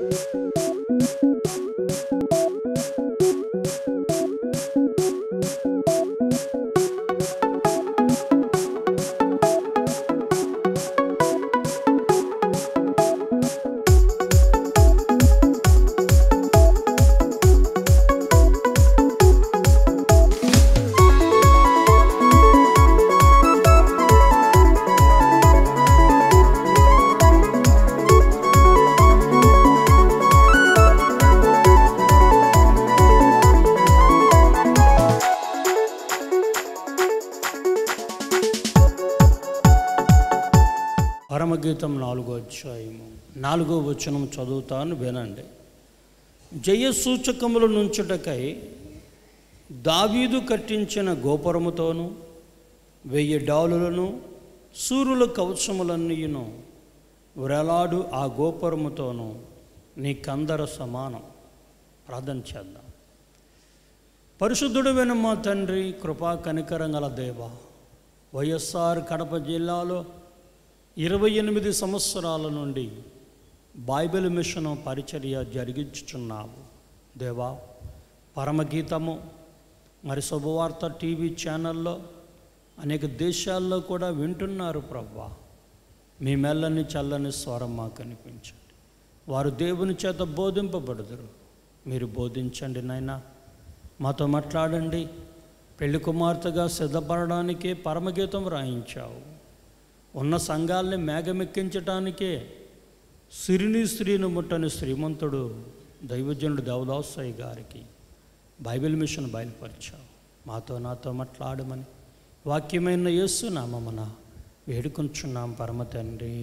పరమగీతం నాలుగో అధ్యాయము నాలుగో వచనం చదువుతాను వినండి జయ సూచకముల నుంచుటకై దావీదు కట్టించిన గోపురముతోను వెయ్యి డాలులను సూర్యుల కవచములన్నీయును వ్రేలాడు ఆ గోపురముతోను నీకందర సమానం ప్రార్థన చేద్దాం పరిశుద్ధుడు మా తండ్రి కృపా కనికరం గల దేవ వైఎస్ఆర్ కడప జిల్లాలో ఇరవై ఎనిమిది సంవత్సరాల నుండి బైబిల్ మిషన్ పరిచర్య జరిగించుచున్నావు దేవా పరమగీతము మరి శుభవార్త టీవీ ఛానల్లో అనేక దేశాల్లో కూడా వింటున్నారు ప్రవ్వా మీ మెల్లని చల్లని స్వరం మాకు కనిపించండి వారు దేవుని చేత బోధింపబడుదురు మీరు బోధించండి నాయనా మాతో మాట్లాడండి పెళ్లి కుమార్తెగా సిద్ధపడడానికే పరమగీతం రాయించావు ఉన్న సంఘాల్ని మేఘమెక్కించటానికే సిరిని స్త్రీని ముట్టని శ్రీమంతుడు దైవజనుడు దేవదాసయ్య గారికి బైబిల్ మిషన్ బయలుపరిచావు మాతో నాతో మాట్లాడమని వాక్యమైన యేసు నామమున వేడుకొంచున్నాం పరమ తండ్రి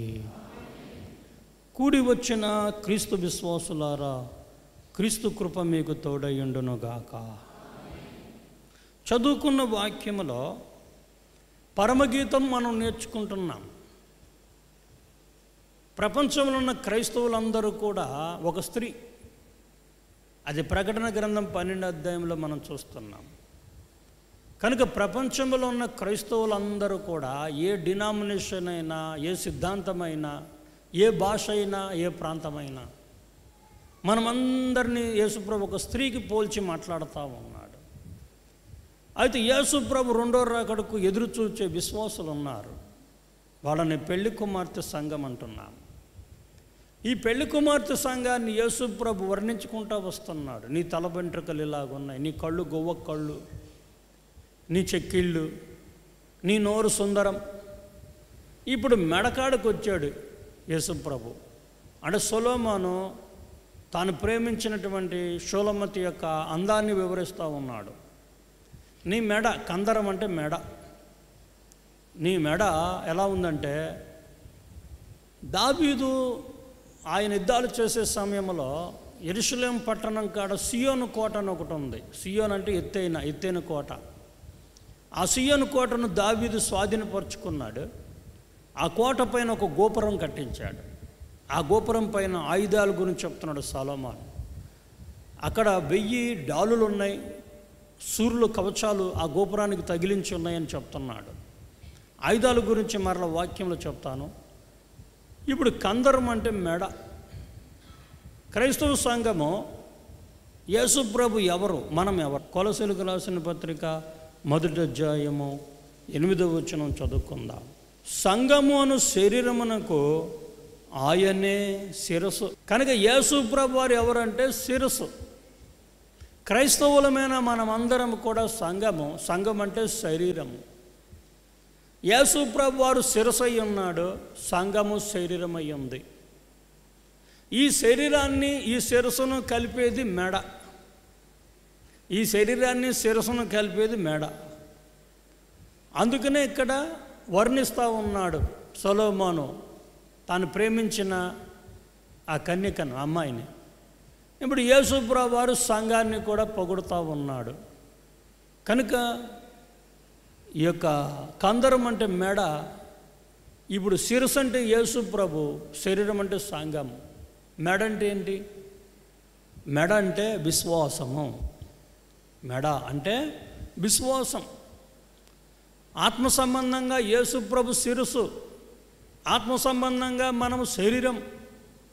కూడి వచ్చిన క్రీస్తు విశ్వాసులారా క్రీస్తు కృప మీకు తోడయుండునుగాక చదువుకున్న వాక్యములో పరమగీతం మనం నేర్చుకుంటున్నాం ప్రపంచంలో ఉన్న క్రైస్తవులందరూ కూడా ఒక స్త్రీ అది ప్రకటన గ్రంథం పన్నెండు అధ్యాయంలో మనం చూస్తున్నాం కనుక ప్రపంచంలో ఉన్న క్రైస్తవులందరూ కూడా ఏ డినామినేషన్ అయినా ఏ సిద్ధాంతమైనా ఏ భాష అయినా ఏ ప్రాంతమైనా మనమందరినీ యేసుప్రభు ఒక స్త్రీకి పోల్చి మాట్లాడుతూ ఉన్నాడు అయితే యేసుప్రభు రెండో రాకడకు ఎదురు చూచే విశ్వాసులు ఉన్నారు వాళ్ళని పెళ్లి కుమార్తె సంఘం అంటున్నాం ఈ పెళ్లి కుమార్తె సంఘాన్ని యేసుప్రభు వర్ణించుకుంటూ వస్తున్నాడు నీ తల వెంట్రుకలు ఇలాగున్నాయి నీ కళ్ళు గొవ్వ కళ్ళు నీ చెక్కిళ్ళు నీ నోరు సుందరం ఇప్పుడు మెడకాడకు వచ్చాడు యేసుప్రభు అంటే సొలోమాను తాను ప్రేమించినటువంటి షోలమతి యొక్క అందాన్ని వివరిస్తూ ఉన్నాడు నీ మెడ కందరం అంటే మెడ నీ మెడ ఎలా ఉందంటే దావీదు ఆయన యుద్ధాలు చేసే సమయంలో ఎరుషులేం పట్టణం కాడ సియోను కోట అని ఒకటి ఉంది సియోన్ అంటే ఎత్తైన ఎత్తైన కోట ఆ సియోను కోటను దావీదు స్వాధీనపరుచుకున్నాడు ఆ కోట పైన ఒక గోపురం కట్టించాడు ఆ గోపురం పైన ఆయుధాల గురించి చెప్తున్నాడు సలోమాన్ అక్కడ వెయ్యి డాలులు ఉన్నాయి సూర్యుల కవచాలు ఆ గోపురానికి తగిలించి ఉన్నాయని చెప్తున్నాడు ఆయుధాల గురించి మరల వాక్యంలో చెప్తాను ఇప్పుడు కందరం అంటే మెడ క్రైస్తవ సంఘము యేసుప్రభు ఎవరు మనం ఎవరు కొలసలకు రాసిన పత్రిక మొదటి అధ్యాయము ఎనిమిదవ వచనం చదువుకుందాం సంఘము అను శరీరమునకు ఆయనే శిరస్సు కనుక యేసుప్రభు వారు ఎవరంటే శిరస్సు క్రైస్తవులమైన మనమందరం కూడా సంఘము సంఘం అంటే శరీరము యేసుప్రభు వారు శిరసై ఉన్నాడు సంఘము శరీరమై ఉంది ఈ శరీరాన్ని ఈ శిరస్సును కలిపేది మెడ ఈ శరీరాన్ని శిరస్సును కలిపేది మెడ అందుకనే ఇక్కడ వర్ణిస్తూ ఉన్నాడు సొలోమాను తాను ప్రేమించిన ఆ కన్యకను అమ్మాయిని ఇప్పుడు యేసుప్రభు వారు సంఘాన్ని కూడా పొగుడుతూ ఉన్నాడు కనుక ఈ యొక్క కందరం అంటే మెడ ఇప్పుడు శిరస్సు అంటే యేసు ప్రభు శరీరం అంటే సంఘం మెడ అంటే ఏంటి మెడ అంటే విశ్వాసము మెడ అంటే విశ్వాసం ఆత్మ సంబంధంగా యేసు ప్రభు శిరస్సు ఆత్మ సంబంధంగా మనము శరీరం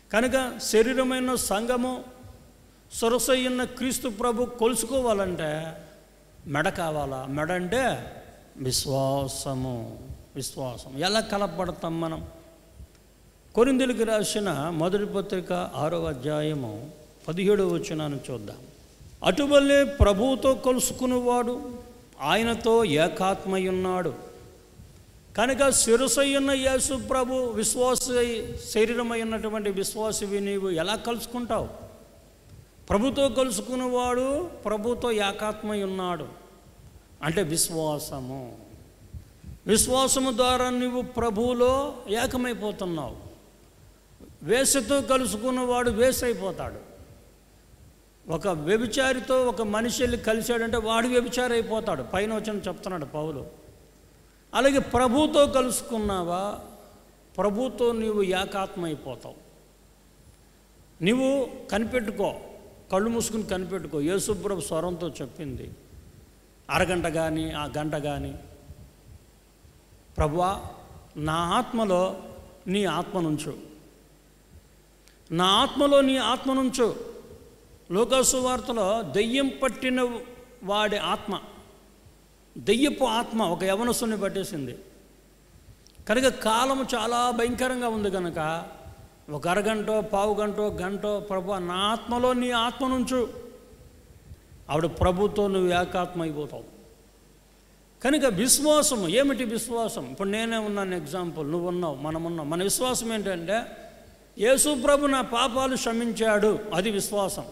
కనుక శరీరమైన సంఘము సొరసయ్యున్న క్రీస్తు ప్రభు కొలుసుకోవాలంటే మెడ కావాలా మెడ అంటే విశ్వాసము విశ్వాసం ఎలా కలపడతాం మనం కొరిందులకి రాసిన మొదటి పత్రిక ఆరో అధ్యాయము పదిహేడవ వచనాన్ని చూద్దాం అటువల్లే ప్రభువుతో కలుసుకునేవాడు ఆయనతో ఏకాత్మై ఉన్నాడు కనుక శిరసయ్యున్న యేసు ప్రభు విశ్వాస శరీరమై ఉన్నటువంటి విశ్వాసవి నీవు ఎలా కలుసుకుంటావు ప్రభుతో కలుసుకున్నవాడు ప్రభుతో ఏకాత్మై ఉన్నాడు అంటే విశ్వాసము విశ్వాసము ద్వారా నువ్వు ప్రభువులో ఏకమైపోతున్నావు వేసతో కలుసుకున్నవాడు వేసైపోతాడు ఒక వ్యభిచారితో ఒక మనిషి వెళ్ళి కలిశాడంటే వాడు వ్యభిచారి అయిపోతాడు పైన వచ్చిన చెప్తున్నాడు పౌలు అలాగే ప్రభుతో కలుసుకున్నావా ప్రభుతో నీవు ఏకాత్మ అయిపోతావు నీవు కనిపెట్టుకో కళ్ళు మూసుకుని కనిపెట్టుకో యేసుప్రభు స్వరంతో చెప్పింది అరగంట కానీ ఆ గంట కానీ ప్రభువా నా ఆత్మలో నీ ఆత్మ నుంచు నా ఆత్మలో నీ ఆత్మ నుంచు లోకాసు వార్తలో దెయ్యం పట్టిన వాడి ఆత్మ దెయ్యపు ఆత్మ ఒక యవనస్తుని పట్టేసింది కనుక కాలం చాలా భయంకరంగా ఉంది కనుక ఒక అరగంటో పావు గంటో గంటో ప్రభు నా ఆత్మలో నీ ఆత్మ నుంచు ఆవిడ ప్రభుతో నువ్వు ఏకాత్మ అయిపోతావు కనుక విశ్వాసం ఏమిటి విశ్వాసం ఇప్పుడు నేనే ఉన్నాను ఎగ్జాంపుల్ నువ్వు ఉన్నావు మనం ఉన్నాం మన విశ్వాసం ఏంటంటే యేసు ప్రభు నా పాపాలు క్షమించాడు అది విశ్వాసం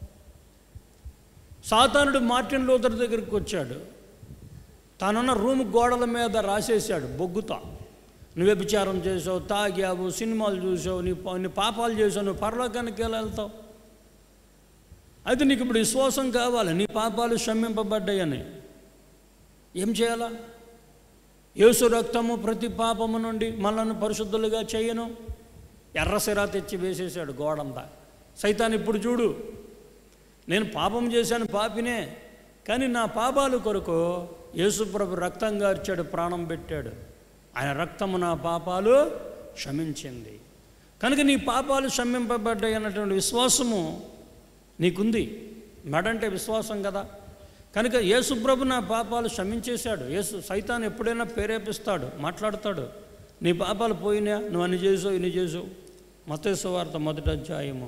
సాతానుడు మార్టిన్ లూథర్ దగ్గరికి వచ్చాడు తానున్న రూమ్ గోడల మీద రాసేసాడు బొగ్గుతా నువ్వు వ్యభిచారం చేసావు తాగావు సినిమాలు చూసావు నీ పా- నీ పాపాలు చేసావు నువ్వు పరలోకానికి ఎలా వెళ్తావు అయితే నీకు ఇప్పుడు విశ్వాసం కావాలి నీ పాపాలు క్షమింపబడ్డాయని ఏం చేయాలా యేసు రక్తము ప్రతి పాపము నుండి మనల్ని పరిశుద్ధులుగా చేయను ఎర్ర సిరా తెచ్చి వేసేసాడు గోడంతా సైతాన్ ఇప్పుడు చూడు నేను పాపం చేశాను పాపినే కానీ నా పాపాలు కొరకు యేసుప్రభు రక్తం గార్చాడు ప్రాణం పెట్టాడు ఆయన రక్తము నా పాపాలు క్షమించింది కనుక నీ పాపాలు క్షమింపబడ్డాయి అన్నటువంటి విశ్వాసము నీకుంది మెడంటే విశ్వాసం కదా కనుక యేసుప్రభు నా పాపాలు క్షమించేశాడు యేసు సైతాన్ ఎప్పుడైనా ప్రేరేపిస్తాడు మాట్లాడతాడు నీ పాపాలు పోయినా నువ్వు అన్ని చేసావు ఇన్ని చేసావు మతేశ్వ వార్త మొదటి అధ్యాయము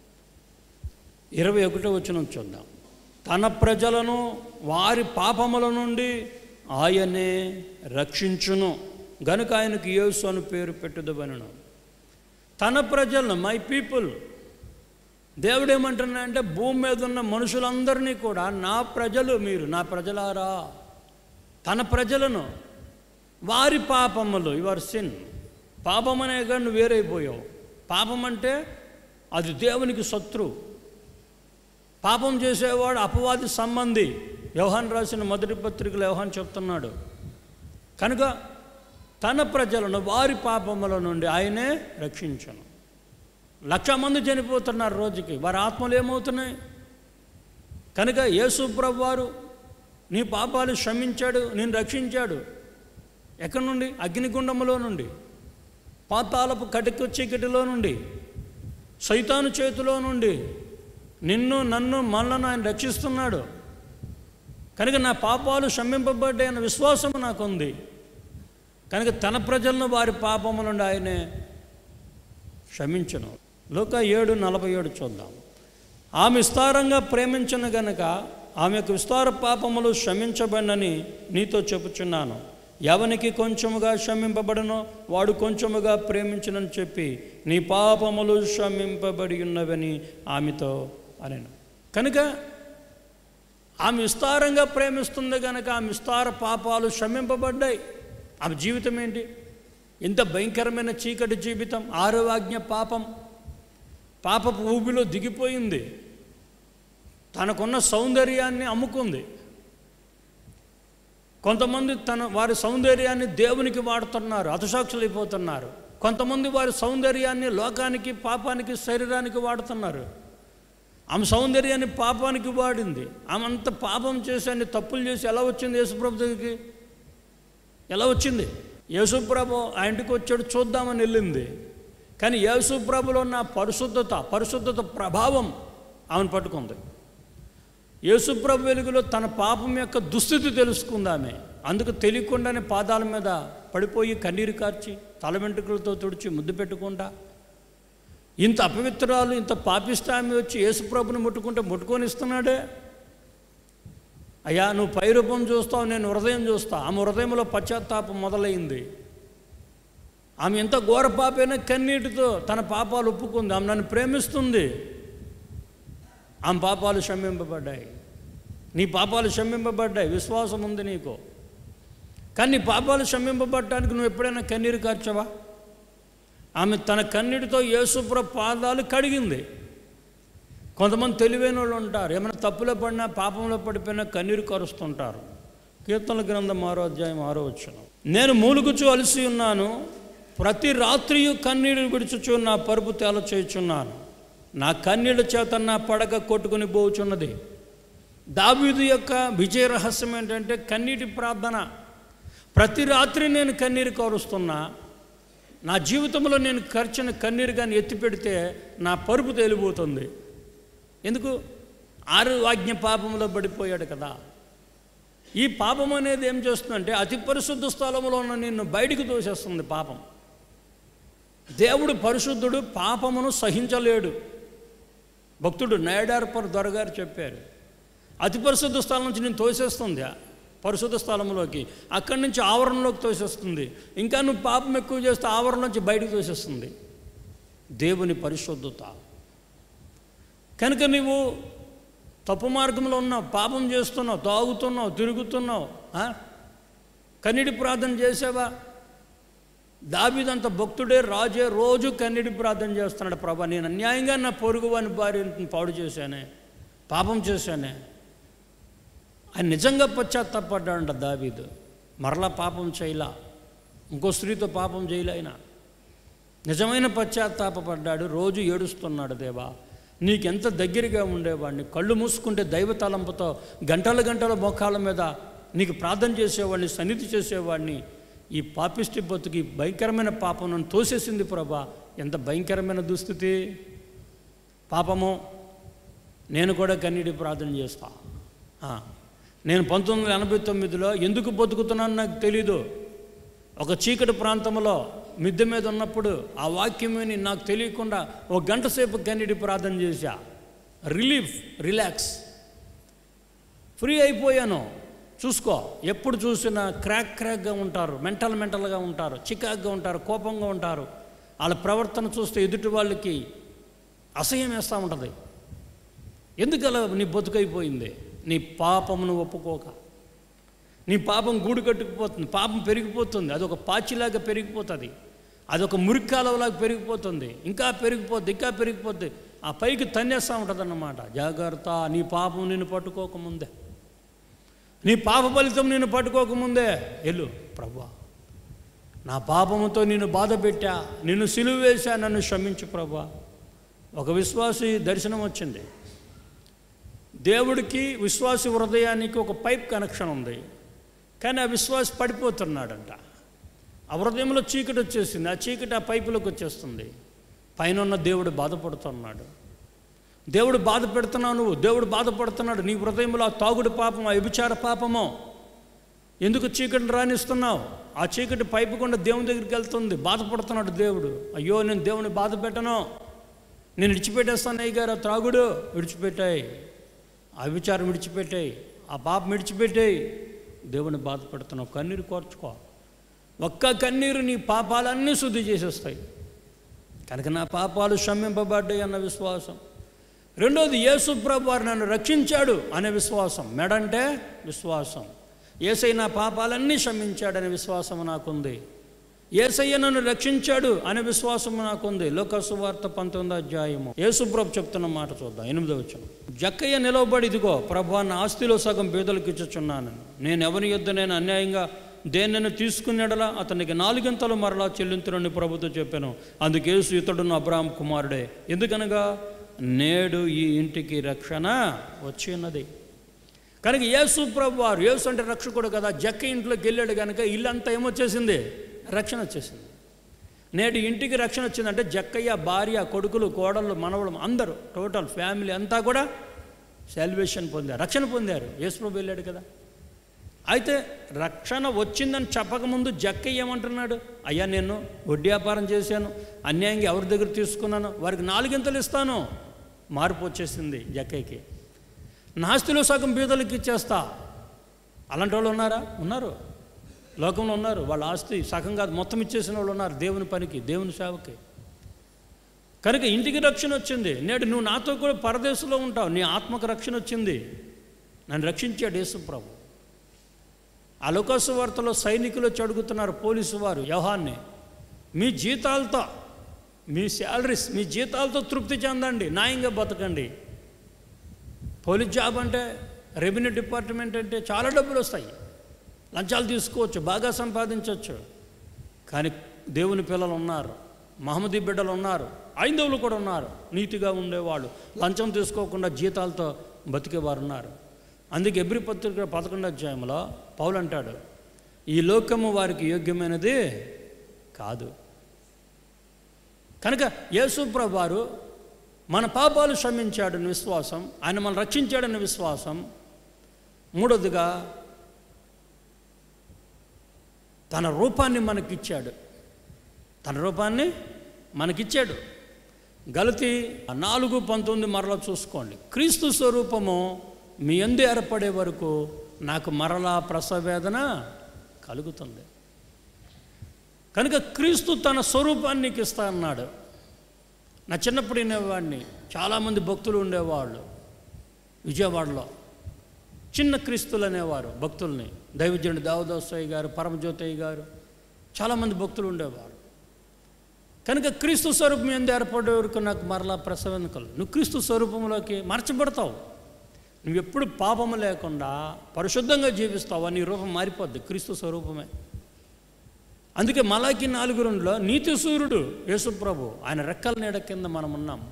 ఇరవై ఒకటో వచ్చిన చూద్దాం తన ప్రజలను వారి పాపముల నుండి ఆయనే రక్షించును గనుక ఆయనకు యేసు అని పేరు పెట్టుదబనను తన ప్రజలను మై పీపుల్ దేవుడు ఏమంటున్నా అంటే భూమి మీద ఉన్న మనుషులందరినీ కూడా నా ప్రజలు మీరు నా ప్రజలారా తన ప్రజలను వారి పాపములు యువర్ సిన్ పాపం అనే కానీ నువ్వు వేరైపోయావు పాపం అంటే అది దేవునికి శత్రువు పాపం చేసేవాడు అపవాది సంబంధి వ్యవహాన్ రాసిన మొదటి పత్రికలో వ్యవహాన్ చెప్తున్నాడు కనుక తన ప్రజలను వారి పాపముల నుండి ఆయనే రక్షించను లక్ష మంది చనిపోతున్నారు రోజుకి వారి ఆత్మలు ఏమవుతున్నాయి కనుక యేసు ప్రభు వారు నీ పాపాలు క్షమించాడు నేను రక్షించాడు ఎక్కడి నుండి అగ్నిగుండములో నుండి పాతాలపు కటిక చీకటిలో నుండి సైతాను చేతిలో నుండి నిన్ను నన్ను మనలను ఆయన రక్షిస్తున్నాడు కనుక నా పాపాలు క్షమింపబడ్డాయన్న విశ్వాసం నాకుంది కనుక తన ప్రజలను వారి పాపము నుండి ఆయనే క్షమించను లోక ఏడు నలభై ఏడు చూద్దాం ఆమె విస్తారంగా ప్రేమించను గనక ఆమె యొక్క విస్తార పాపములు క్షమించబడినని నీతో చెప్పుచున్నాను ఎవనికి కొంచెముగా క్షమింపబడనో వాడు కొంచెముగా ప్రేమించనని చెప్పి నీ పాపములు క్షమింపబడి ఉన్నవని ఆమెతో అనెను కనుక ఆమె విస్తారంగా ప్రేమిస్తుంది కనుక ఆమె విస్తార పాపాలు క్షమింపబడ్డాయి ఆమె జీవితం ఏంటి ఇంత భయంకరమైన చీకటి జీవితం ఆరోగ్య పాపం పాపపు ఊబిలో దిగిపోయింది తనకున్న సౌందర్యాన్ని అమ్ముకుంది కొంతమంది తన వారి సౌందర్యాన్ని దేవునికి వాడుతున్నారు అతసాక్షులు అయిపోతున్నారు కొంతమంది వారి సౌందర్యాన్ని లోకానికి పాపానికి శరీరానికి వాడుతున్నారు ఆమె సౌందర్యాన్ని పాపానికి వాడింది ఆమె అంత పాపం చేసి అన్ని తప్పులు చేసి ఎలా వచ్చింది యేసుప్రభు దగ్గరికి ఎలా వచ్చింది యేసుప్రభు ఆ ఇంటికి వచ్చాడు చూద్దామని వెళ్ళింది కానీ యేసు ప్రభులో ఉన్న పరిశుద్ధత పరిశుద్ధత ప్రభావం ఆమెను పట్టుకుంది యేసుప్రభు వెలుగులో తన పాపం యొక్క దుస్థితి తెలుసుకుందామే అందుకు తెలియకుండానే పాదాల మీద పడిపోయి కన్నీరు కార్చి తల వెంట్రుకలతో తుడిచి ముద్దు పెట్టకుండా ఇంత అపవిత్రాలు ఇంత పాపిష్టామి వచ్చి యేసుప్రభుని ముట్టుకుంటే ముట్టుకొని ఇస్తున్నాడే అయ్యా నువ్వు పై రూపం చూస్తావు నేను హృదయం చూస్తా ఆమె హృదయంలో పశ్చాత్తాపం మొదలైంది ఆమె ఎంత ఘోర పాపైనా కన్నీటితో తన పాపాలు ఒప్పుకుంది ఆమె నన్ను ప్రేమిస్తుంది ఆమె పాపాలు క్షమింపబడ్డాయి నీ పాపాలు క్షమింపబడ్డాయి విశ్వాసం ఉంది నీకు కానీ నీ పాపాలు క్షమింపబడటానికి నువ్వు ఎప్పుడైనా కన్నీరు కార్చవా ఆమె తన కన్నీటితో యేసుప్ర పాదాలు కడిగింది కొంతమంది తెలివైన వాళ్ళు ఉంటారు ఏమైనా తప్పులో పడినా పాపంలో పడిపోయినా కన్నీరు కరుస్తుంటారు కీర్తన గ్రంథం ఆరో అధ్యాయం ఆరో వచ్చిన నేను మూలుగుచు అలసి ఉన్నాను ప్రతి రాత్రియు కన్నీరు విడుచుచు నా పరుపు తేల చేయుచున్నాను నా కన్నీళ్ళ చేత నా పడక కొట్టుకుని పోచున్నది దావీదు యొక్క విజయ రహస్యం ఏంటంటే కన్నీటి ప్రార్థన ప్రతి రాత్రి నేను కన్నీరు కరుస్తున్నా నా జీవితంలో నేను ఖర్చిన కన్నీరు కానీ ఎత్తి పెడితే నా పరుపు తేలిపోతుంది ఎందుకు ఆరు ఆజ్ఞ పాపంలో పడిపోయాడు కదా ఈ పాపం అనేది ఏం చేస్తుందంటే అతి పరిశుద్ధ స్థలంలో ఉన్న నిన్ను బయటికి తోసేస్తుంది పాపం దేవుడు పరిశుద్ధుడు పాపమును సహించలేడు భక్తుడు నయడార్పర్ దొరగారు చెప్పారు అతి పరిశుద్ధ స్థలం నుంచి నేను తోసేస్తుంది ఆ పరిశుద్ధ స్థలంలోకి అక్కడి నుంచి ఆవరణలోకి తోసేస్తుంది ఇంకా నువ్వు పాపం ఎక్కువ చేస్తే ఆవరణ నుంచి బయటకు తోసేస్తుంది దేవుని పరిశుద్ధత కనుక నువ్వు తప్పు మార్గంలో ఉన్నావు పాపం చేస్తున్నావు తాగుతున్నావు తిరుగుతున్నావు ఆ? కన్నీటి ప్రార్థన చేసావా దాబిదంత భక్తుడే రాజే రోజు కన్నీటి ప్రార్థన చేస్తున్నాడు ప్రభా నేను అన్యాయంగా నా పొరుగు వాని భార్యను పాడు చేశానే పాపం చేశానే ఆయన నిజంగా పశ్చాత్తాపడ్డాడంట దావీదు మరలా పాపం చేయలా ఇంకో స్త్రీతో పాపం చేయలే ఆయన నిజమైన పశ్చాత్తాపడ్డాడు రోజు ఏడుస్తున్నాడు దేవా నీకెంత దగ్గరగా ఉండేవాడిని కళ్ళు మూసుకుంటే దైవ తలంపుతో గంటల గంటల మోకాళ్ళ మీద నీకు ప్రార్థన చేసేవాడిని సన్నిధి చేసేవాడిని ఈ పాపిష్టి బతుకి భయంకరమైన పాపం నన్ను తోసేసింది ప్రభా ఎంత భయంకరమైన దుస్థితి పాపము నేను కూడా కన్నీటి ప్రార్థన చేస్తా ఆ, నేను పంతొమ్మిది వందల ఎనభై తొమ్మిదిలో ఎందుకు బతుకుతున్నాను నాకు తెలీదు ఒక చీకటి ప్రాంతంలో మిద్దె మీద ఉన్నప్పుడు ఆ వాక్యం విని నాకు తెలియకుండా ఒక గంట సేపు కన్నీటి ప్రార్థన చేశా రిలీఫ్ రిలాక్స్ ఫ్రీ అయిపోయాను చూసుకో ఎప్పుడు చూసినా క్రాక్ క్రాక్గా ఉంటారు మెంటల్ మెంటల్గా ఉంటారు చికాగ్గా ఉంటారు కోపంగా ఉంటారు వాళ్ళ ప్రవర్తన చూస్తే ఎదుటి వాళ్ళకి అసహ్యం వేస్తూ ఉంటుంది ఎందుకు అలా నీ బతుకైపోయింది నీ పాపమును ఒప్పుకోక నీ పాపం గూడు కట్టుకుపోతుంది పాపం పెరిగిపోతుంది అదొక పాచిలాగా పెరిగిపోతుంది అదొక మురికాలవలాగా పెరిగిపోతుంది ఇంకా పెరిగిపోద్ది ఇంకా పెరిగిపోద్ది ఆ పైకి తన్నేస్తూ ఉంటుంది అన్నమాట జాగ్రత్త నీ పాపం నిన్ను పట్టుకోకముందే నీ పాప ఫలితం నిన్ను పట్టుకోకముందే ఎల్లు ప్రభా నా పాపముతో నిన్ను బాధ పెట్టా నిన్ను సిలువ వేశా నన్ను క్షమించు ప్రభా ఒక విశ్వాసి దర్శనం వచ్చింది దేవుడికి విశ్వాసి హృదయానికి ఒక పైప్ కనెక్షన్ ఉంది కానీ ఆ విశ్వాసి పడిపోతున్నాడంట ఆ హృదయంలో చీకటి వచ్చేసింది ఆ చీకటి ఆ పైపులోకి వచ్చేస్తుంది పైన ఉన్న దేవుడు బాధపడుతున్నాడు దేవుడు బాధ పెడుతున్నావు నువ్వు దేవుడు బాధపడుతున్నాడు నీ హృదయంలో ఆ తాగుడు పాపం ఆ వ్యభిచార పాపమో ఎందుకు చీకటిని రాణిస్తున్నావు ఆ చీకటి పైపు గుండా దేవుని దగ్గరికి వెళ్తుంది బాధపడుతున్నాడు దేవుడు అయ్యో నేను దేవుని బాధ పెట్టను నేను విడిచిపెట్టేస్తాను అయ్య గారు ఆ త్రాగుడు విడిచిపెట్టాయి ఆ విచారం విడిచిపెట్టాయి ఆ పాపం విడిచిపెట్టాయి దేవుని బాధపడుతున్నావు కన్నీరు కోర్చుకో ఒక్క కన్నీరు నీ పాపాలన్నీ శుద్ధి చేసేస్తాయి కనుక నా పాపాలు క్షమింపబడ్డాయి అన్న విశ్వాసం రెండోది యేసు ప్రభు వారు నన్ను రక్షించాడు అనే విశ్వాసం మెడంటే విశ్వాసం ఏసై నా పాపాలన్నీ క్షమించాడనే విశ్వాసం నాకుంది ఏసయ్య నన్ను రక్షించాడు అనే విశ్వాసం నాకుంది లోకసు వార్త పంతొమ్మిదో అధ్యాయము యేసుప్రభు చెప్తున్న మాట చూద్దాం ఎనిమిదో వచ్చిన జక్కయ్య నిలవబడి ఇదిగో ప్రభు నా ఆస్తిలో సగం పేదలకు ఇచ్చుచున్నాను నేను ఎవరి యొద్ద నేను అన్యాయంగా దేన్నైనా తీసుకునేడలా అతనికి నాలుగింతలు మరలా చెల్లింతురని ప్రభుతో చెప్పాను అందుకేసు ఇతడును అబ్రాహం కుమారుడే ఎందుకనగా నేడు ఈ ఇంటికి రక్షణ వచ్చి ఉన్నది కనుక యేసు ప్రభు వారు యేసు అంటే రక్షకుడు కదా జక్క ఇంట్లోకి వెళ్ళాడు కనుక ఇల్లంతా ఏమొచ్చేసింది రక్షణ వచ్చేసింది నేటి ఇంటికి రక్షణ వచ్చిందంటే జక్కయ్య భార్య కొడుకులు కోడళ్ళు మనవలు అందరూ టోటల్ ఫ్యామిలీ అంతా కూడా సెల్వేషన్ పొందారు రక్షణ పొందారు యేసుప్రభు వెళ్ళాడు కదా అయితే రక్షణ వచ్చిందని చెప్పకముందు జక్కయ్య ఏమంటున్నాడు అయ్యా నేను వడ్డీ వ్యాపారం చేశాను అన్యాయంగా ఎవరి దగ్గర తీసుకున్నాను వారికి నాలుగింతలు ఇస్తాను మార్పు వచ్చేసింది జక్కయ్యకి నాస్తిలో సగం బీదలకి ఇచ్చేస్తా అలాంటి వాళ్ళు ఉన్నారా ఉన్నారు లోకంలో ఉన్నారు వాళ్ళ ఆస్తి సగం కాదు మొత్తం ఇచ్చేసిన వాళ్ళు ఉన్నారు దేవుని పనికి దేవుని సేవకి కనుక ఇంటికి రక్షణ వచ్చింది నేడు నువ్వు నాతో కూడా పరదేశంలో ఉంటావు నీ ఆత్మకు రక్షణ వచ్చింది నన్ను రక్షించాడు యేసు ప్రభు ఆ లోకాసు వార్తలో సైనికులు వచ్చి అడుగుతున్నారు పోలీసు వారు వ్యవహాన్ని మీ జీతాలతో మీ శాలరీస్ మీ జీతాలతో తృప్తి చెందండి న్యాయంగా బతకండి పోలీస్ జాబ్ అంటే రెవెన్యూ డిపార్ట్మెంట్ అంటే చాలా డబ్బులు వస్తాయి లంచాలు తీసుకోవచ్చు బాగా సంపాదించవచ్చు కానీ దేవుని పిల్లలు ఉన్నారు మహమ్మదీ బిడ్డలు ఉన్నారు ఐందవులు కూడా ఉన్నారు నీతిగా ఉండేవాళ్ళు లంచం తీసుకోకుండా జీతాలతో బతికేవారు ఉన్నారు అందుకే ఎబ్రి పత్రిక పదకొండు అధ్యాయంలో పౌలు అంటాడు ఈ లోకము వారికి యోగ్యమైనది కాదు కనుక యేసుప్రభు వారు మన పాపాలు క్షమించాడని విశ్వాసం ఆయన మనం రక్షించాడని విశ్వాసం మూడోదిగా తన రూపాన్ని మనకిచ్చాడు తన రూపాన్ని మనకిచ్చాడు గలతి నాలుగు పంతొమ్మిది మరలా చూసుకోండి క్రీస్తు స్వరూపము మీ ఎందు ఏర్పడే వరకు నాకు మరలా ప్రసవేదన కలుగుతుంది కనుక క్రీస్తు తన స్వరూపాన్ని నీకు ఇస్తా అన్నాడు నా చిన్నప్పుడు వినేవాడిని చాలామంది భక్తులు ఉండేవాళ్ళు విజయవాడలో చిన్న క్రీస్తులు అనేవారు భక్తుల్ని దైవజనుడు దావదోసయ్య గారు పరమజ్యోతయ్య గారు చాలామంది భక్తులు ఉండేవారు కనుక క్రీస్తు స్వరూపం ఎందు ఏర్పడే వరకు నాకు మరలా ప్రసవన కలు నువ్వు క్రీస్తు స్వరూపంలోకి మార్చబడతావు నువ్వు ఎప్పుడు పాపము లేకుండా పరిశుద్ధంగా జీవిస్తావు నీ రూపం మారిపోద్ది క్రీస్తు స్వరూపమే అందుకే మలాకి నాలుగు రెండులో నీతి సూర్యుడు యేసుప్రభు ఆయన రెక్కల నీడ కింద మనం ఉన్నాం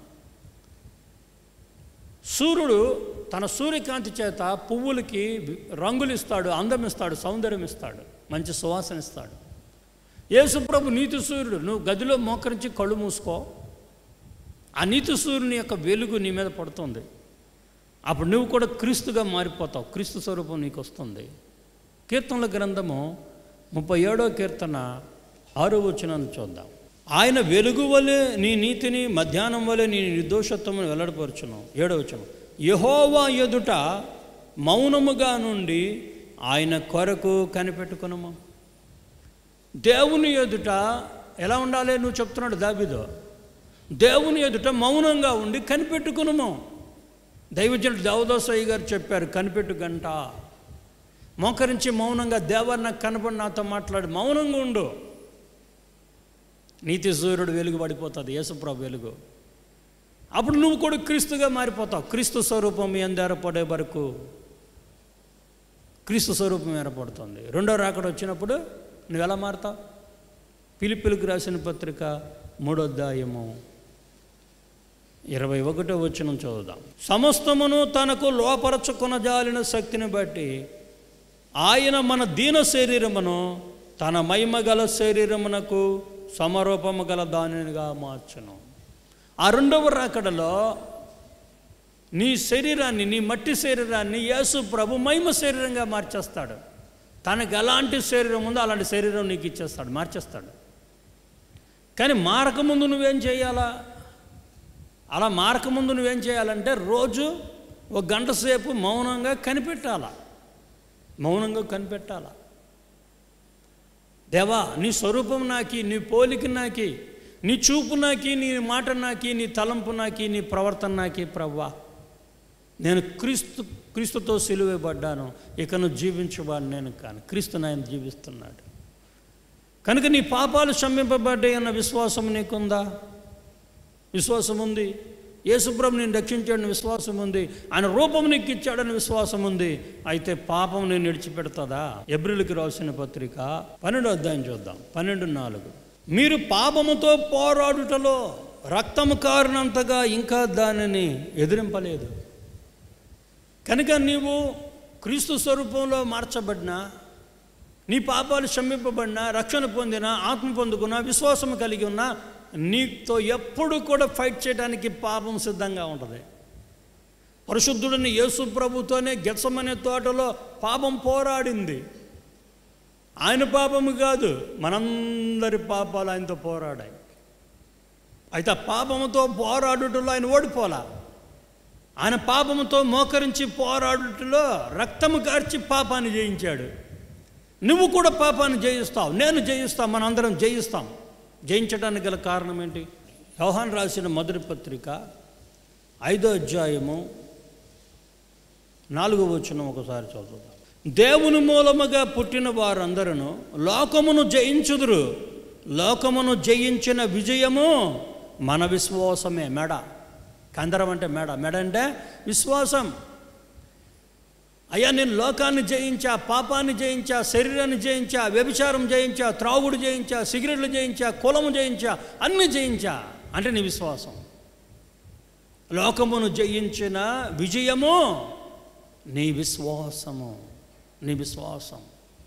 సూర్యుడు తన సూర్యకాంతి చేత పువ్వులకి రంగులు ఇస్తాడు అందం ఇస్తాడు సౌందర్యం ఇస్తాడు మంచి సువాసన ఇస్తాడు యేసుప్రభు నీతి సూర్యుడు నువ్వు గదిలో మోకరించి కళ్ళు మూసుకో ఆ నీతి సూర్యుని యొక్క వెలుగు నీ మీద పడుతుంది అప్పుడు నువ్వు కూడా క్రీస్తుగా మారిపోతావు క్రీస్తు స్వరూపం నీకు వస్తుంది కీర్తనల గ్రంథము ముప్పై ఏడో కీర్తన ఆరో వచనాన్ని చూద్దాం ఆయన వెలుగు వలె నీ నీతిని మధ్యాహ్నం వలె నీ నిర్దోషత్వమును వెల్లడిపరచును ఏడో వచనం యహోవా ఎదుట మౌనముగా నుండి ఆయన కొరకు కనిపెట్టుకునము దేవుని ఎదుట ఎలా ఉండాలి నువ్వు చెప్తున్నాడు దాబిదో దేవుని ఎదుట మౌనంగా ఉండి కనిపెట్టుకునము దైవజనుడు దేవదాసయ్య గారు చెప్పారు కనిపెట్టు గంట మోకరించి మౌనంగా దేవర్ నాకు కనపడి నాతో మాట్లాడి మౌనంగా ఉండు నీతి సూర్యుడు వెలుగు పడిపోతుంది యేసుప్రభు వెలుగు అప్పుడు నువ్వు కూడా క్రీస్తుగా మారిపోతావు క్రీస్తు స్వరూపం ఎందు ఏర్పడే వరకు క్రీస్తు స్వరూపం ఏర్పడుతుంది రెండో రాకడ వచ్చినప్పుడు నువ్వు ఎలా మారుతావు పిలిపిలికి రాసిన పత్రిక మూడో అధ్యాయము ఇరవై ఒకటో వచ్చిన చదువుదాం సమస్తమును తనకు లోపరచుకున్న జాలిన శక్తిని బట్టి ఆయన మన దీన శరీరమును తన మహిమ గల శరీరమునకు సమరూపము గల దానిగా మార్చును ఆ రెండవ రాకడలో నీ శరీరాన్ని నీ మట్టి శరీరాన్ని యేసు ప్రభు మహిమ శరీరంగా మార్చేస్తాడు తనకు ఎలాంటి శరీరం ఉందో అలాంటి శరీరం నీకు ఇచ్చేస్తాడు మార్చేస్తాడు కానీ మారకముందు నువ్వేం చేయాలా అలా మారకముందు నువ్వేం చేయాలంటే రోజు ఒక గంట సేపు మౌనంగా కనిపెట్టాలా మౌనంగా కనిపెట్టాలా దేవా నీ స్వరూపం నాకి నీ పోలిక నాకి నీ చూపు నాకి నీ మాట నాకి నీ తలంపు నాకి నీ ప్రవర్తన నాకి ప్రవ్వా నేను క్రీస్తు క్రీస్తుతో సిలువేయబడ్డాను ఇక నువ్వు జీవించేవాడు నేను కాను క్రీస్తు నాయన జీవిస్తున్నాడు కనుక నీ పాపాలు క్షమింపబడ్డాయి అన్న విశ్వాసం నీకుందా విశ్వాసం ఉంది యేసుప్రభు నేను రక్షించాడని విశ్వాసం ఉంది ఆయన రూపం నీకు ఇచ్చాడని విశ్వాసం ఉంది అయితే పాపం నేను విడిచిపెడతాదా ఎబ్రిల్కి రాసిన పత్రిక పన్నెండు అధ్యాయం చూద్దాం పన్నెండు నాలుగు మీరు పాపముతో పోరాడుటలో రక్తము కారినంతగా ఇంకా దానిని ఎదిరింపలేదు కనుక నీవు క్రీస్తు స్వరూపంలో మార్చబడినా నీ పాపాలు క్షమింపబడినా రక్షణ పొందినా ఆత్మ పొందుకున్నా విశ్వాసం కలిగి ఉన్నా నీతో ఎప్పుడు కూడా ఫైట్ చేయడానికి పాపం సిద్ధంగా ఉంటుంది పరిశుద్ధుడిని యేసు ప్రభుతోనే గెచ్చమనే తోటలో పాపం పోరాడింది ఆయన పాపము కాదు మనందరి పాపాలు ఆయనతో పోరాడాయి అయితే ఆ పాపముతో పోరాడుటలో ఆయన ఓడిపోలా ఆయన పాపముతో మోకరించి పోరాడుటలో రక్తము కార్చి పాపాన్ని జయించాడు నువ్వు కూడా పాపాన్ని జయిస్తావు నేను జయిస్తాను మనందరం జయిస్తాం జయించడానికి గల కారణం ఏంటి యోహాన్ రాసిన మొదటి పత్రిక ఐదో అధ్యాయము నాలుగో వచ్చిన ఒకసారి చదువుతాం దేవుని మూలముగా పుట్టిన వారందరూ లోకమును జయించుదురు లోకమును జయించిన విజయము మన విశ్వాసమే మెడ కందరం అంటే మెడ మెడ అంటే విశ్వాసం అయ్యా నేను లోకాన్ని జయించా పాపాన్ని జయించా శరీరాన్ని జయించా వ్యభిచారం జయించా త్రాగుడు జయించా సిగరెట్లు జయించా కులము జయించా అన్ని జయించా అంటే నీ విశ్వాసం లోకమును జయించిన విజయము నీ విశ్వాసము నీ విశ్వాసం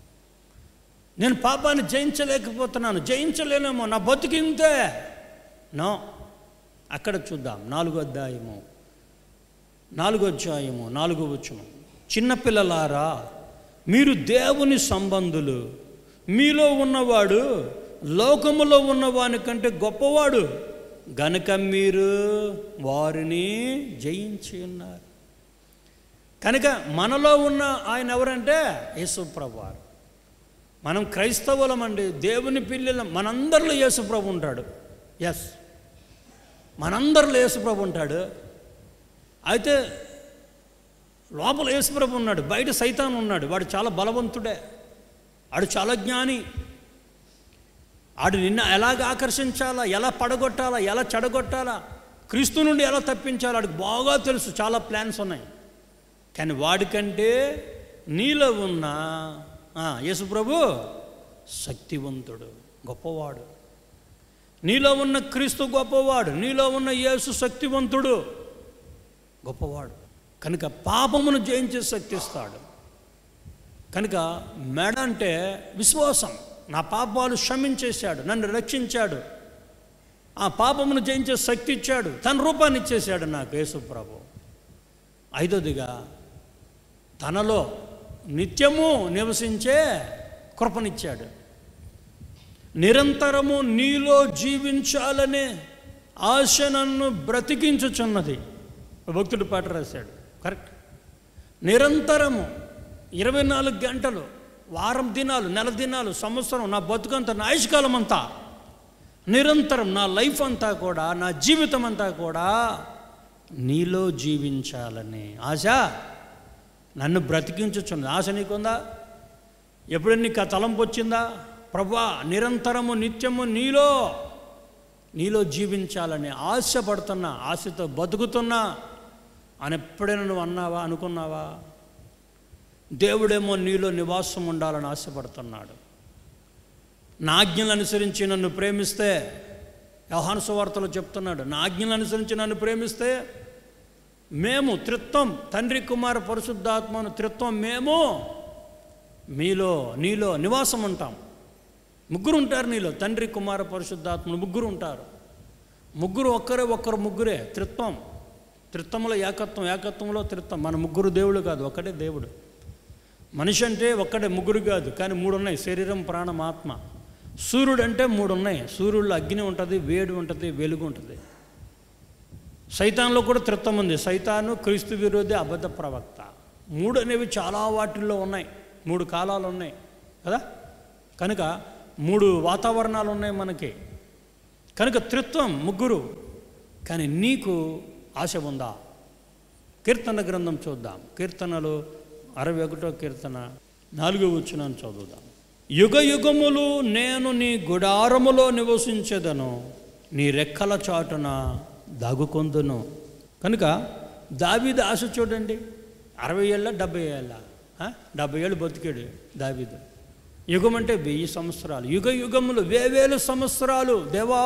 నేను పాపాన్ని జయించలేకపోతున్నాను జయించలేనేమో నా బతికింతే నో అక్కడ చూద్దాం నాలుగో అధ్యాయము నాలుగో అధ్యాయము నాలుగో వచ్చును చిన్నపిల్లలారా మీరు దేవుని సంబంధులు మీలో ఉన్నవాడు లోకములో ఉన్నవాని కంటే గొప్పవాడు గనుక మీరు వారిని జయించి ఉన్నారు కనుక మనలో ఉన్న ఆయన ఎవరంటే యేసుప్రభు వారు మనం క్రైస్తవులం అండి దేవుని పిల్లలం మనందరిలో యేసుప్రభు ఉంటాడు ఎస్ మనందరిలో యేసుప్రభు ఉంటాడు అయితే లోపల యేసుప్రభు ఉన్నాడు బయట సైతాన్ ఉన్నాడు వాడు చాలా బలవంతుడే వాడు చాలా జ్ఞాని ఆడు నిన్న ఎలాగ ఆకర్షించాలా ఎలా పడగొట్టాలా ఎలా చెడగొట్టాలా క్రీస్తు నుండి ఎలా తప్పించాలా వాడికి బాగా తెలుసు చాలా ప్లాన్స్ ఉన్నాయి కానీ వాడికంటే నీలో ఉన్న ఆ, యేసుప్రభు శక్తివంతుడు గొప్పవాడు నీలో ఉన్న క్రీస్తు గొప్పవాడు నీలో ఉన్న యేసు శక్తివంతుడు గొప్పవాడు కనుక పాపమును జయించే శక్తి ఇస్తాడు కనుక మెడ అంటే విశ్వాసం నా పాపాలు క్షమించేశాడు నన్ను రక్షించాడు ఆ పాపమును జయించే శక్తి ఇచ్చాడు తన రూపాన్ని ఇచ్చేశాడు నాకు యేసు ప్రభు ఐదోదిగా తనలో నిత్యము నివసించే కృపనిచ్చాడు నిరంతరము నీలో జీవించాలనే ఆశ నన్ను బ్రతికించుచున్నది భక్తుడు పాట రాశాడు కరెక్ట్ నిరంతరము ఇరవై నాలుగు గంటలు వారం దినాలు నెల దినాలు సంవత్సరం నా బతుకంతా నా ఆయుష్కాలం అంతా నిరంతరం నా లైఫ్ అంతా కూడా నా జీవితం అంతా కూడా నీలో జీవించాలని ఆశ నన్ను బ్రతికించుచున్నది ఆశ నీకుందా ఎప్పుడు నీకు ఆ తలంపు వచ్చిందా ప్రభా నిరంతరము నిత్యము నీలో నీలో జీవించాలని ఆశపడుతున్నా ఆశతో బతుకుతున్నా అని ఎప్పుడైనా నువ్వు అన్నావా అనుకున్నావా దేవుడేమో నీలో నివాసం ఉండాలని ఆశపడుతున్నాడు నా ఆజ్ఞలు అనుసరించి నన్ను ప్రేమిస్తే యోహాను సువార్తలో చెప్తున్నాడు నా ఆజ్ఞలు అనుసరించి నన్ను ప్రేమిస్తే మేము త్రిత్వం తండ్రి కుమార పరిశుద్ధాత్మను త్రిత్వం మేము మీలో నీలో నివాసం ఉంటాం ముగ్గురు ఉంటారు నీలో తండ్రి కుమార పరిశుద్ధాత్మను ముగ్గురు ఉంటారు ముగ్గురు ఒక్కరే ఒక్కరు ముగ్గురే త్రిత్వం త్రిత్వంలో ఏకత్వం ఏకత్వంలో త్రిత్వం మన ముగ్గురు దేవుడు కాదు ఒక్కడే దేవుడు మనిషి అంటే ఒక్కడే ముగ్గురు కాదు కానీ మూడు ఉన్నాయి శరీరం ప్రాణం ఆత్మ సూర్యుడు అంటే మూడు ఉన్నాయి సూర్యుడిలో అగ్ని ఉంటుంది వేడి ఉంటుంది వెలుగు ఉంటుంది సైతాన్లో కూడా త్రిత్వం ఉంది సైతాను క్రీస్తు విరోధి అబద్ధ ప్రవక్త మూడు అనేవి చాలా వాటిల్లో ఉన్నాయి మూడు కాలాలు ఉన్నాయి కదా కనుక మూడు వాతావరణాలు ఉన్నాయి మనకి కనుక త్రిత్వం ముగ్గురు కానీ నీకు ఆశ ఉందా కీర్తన గ్రంథం చూద్దాం కీర్తనలు అరవై ఒకటో కీర్తన నాలుగో వచ్చినాను చదువుదాం యుగ యుగములు నేను నీ గుడారములో నివసించదను నీ రెక్కల చాటున దాగుకొందును కనుక దావీదు ఆశ చూడండి అరవై ఏళ్ళ డెబ్బై ఏళ్ళ ఆ? డెబ్బై ఏళ్ళు బతికాడు దావీదు యుగం అంటే వెయ్యి సంవత్సరాలు యుగ యుగములు వేవేలు సంవత్సరాలు దేవా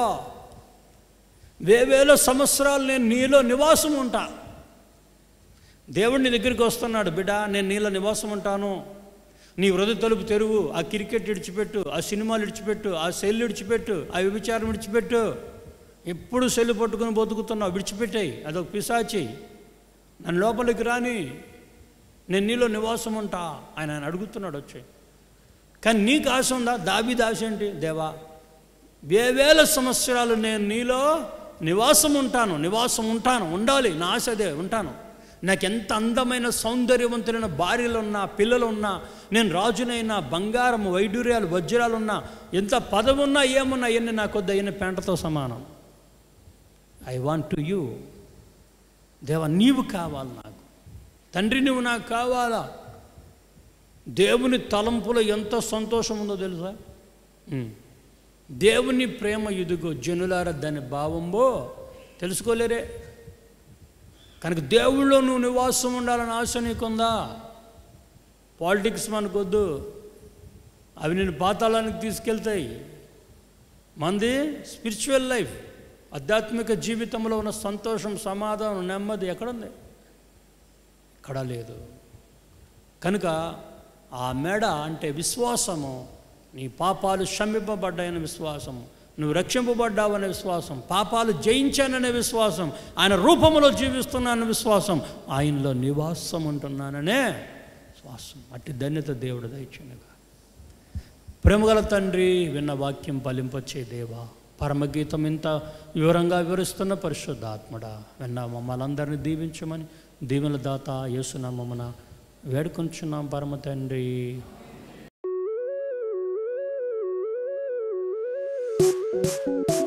వేవేల సంవత్సరాలు నేను నీలో నివాసం ఉంటా దేవుడు నీ దగ్గరికి వస్తున్నాడు బిడ్డ నేను నీలో నివాసం ఉంటాను నీ హృదయ తలుపు తెరువు ఆ క్రికెట్ విడిచిపెట్టు ఆ సినిమాలు విడిచిపెట్టు ఆ సెల్ విడిచిపెట్టు ఆ విభిచారం విడిచిపెట్టు ఎప్పుడు సెల్లు పట్టుకొని బతుకుతున్నావు విడిచిపెట్టాయి అదొక పిశాచి నన్ను లోపలికి రాని నేను నీలో నివాసం ఉంటా ఆయన ఆయన అడుగుతున్నాడు వచ్చి కానీ నీకు ఆశ ఉందా దాబీది ఆశ ఏంటి దేవా వేవేల సంవత్సరాలు నేను నీలో నివాసం ఉంటాను నివాసం ఉంటాను ఉండాలి నా ఆశ అదే ఉంటాను నాకు ఎంత అందమైన సౌందర్యవంతులైన భార్యలు ఉన్నా పిల్లలు ఉన్నా నేను రాజునైనా బంగారం వైడూర్యాలు వజ్రాలు ఉన్నా ఎంత పదవి ఉన్నా ఏమున్నా ఎన్ని నాకు వద్ద ఎన్ని పెంటతో సమానం ఐ వాంట్ టు యూ దేవా నీవు కావాలి నాకు తండ్రి నువ్వు నాకు కావాలా దేవుని తలంపులో ఎంత సంతోషం ఉందో తెలుసా ఉమ్. దేవుని ప్రేమ ఇదిగో జనులార దాని భావంబో తెలుసుకోలేరే కనుక దేవుళ్ళో నువ్వు నివాసం ఉండాలని ఆశ నీకుందా పాలిటిక్స్ మనకొద్దు అవి నేను పాతాళానికి తీసుకెళ్తాయి మంది స్పిరిచువల్ లైఫ్ ఆధ్యాత్మిక జీవితంలో ఉన్న సంతోషం సమాధానం నెమ్మది ఎక్కడుంది ఎక్కడా లేదు కనుక ఆ మెడ అంటే విశ్వాసము నీ పాపాలు క్షమింపబడ్డాయనే విశ్వాసం నువ్వు రక్షింపబడ్డావనే విశ్వాసం పాపాలు జయించాననే విశ్వాసం ఆయన రూపంలో జీవిస్తున్నాననే విశ్వాసం ఆయనలో నివాసం ఉంటున్నాననే విశ్వాసం అట్టి ధన్యత దేవుడు దయచునుగా ప్రేమగల తండ్రి విన్న వాక్యం ఫలింపచ్చే దేవా పరమగీతం ఇంత వివరంగా వివరిస్తున్న పరిశుద్ధాత్మడా విన్న మమ్మల్ని అందరినీ దీవించమని దీవెన దాత యేసునామమున వేడుకొంచున్నాం పరమ తండ్రి thank you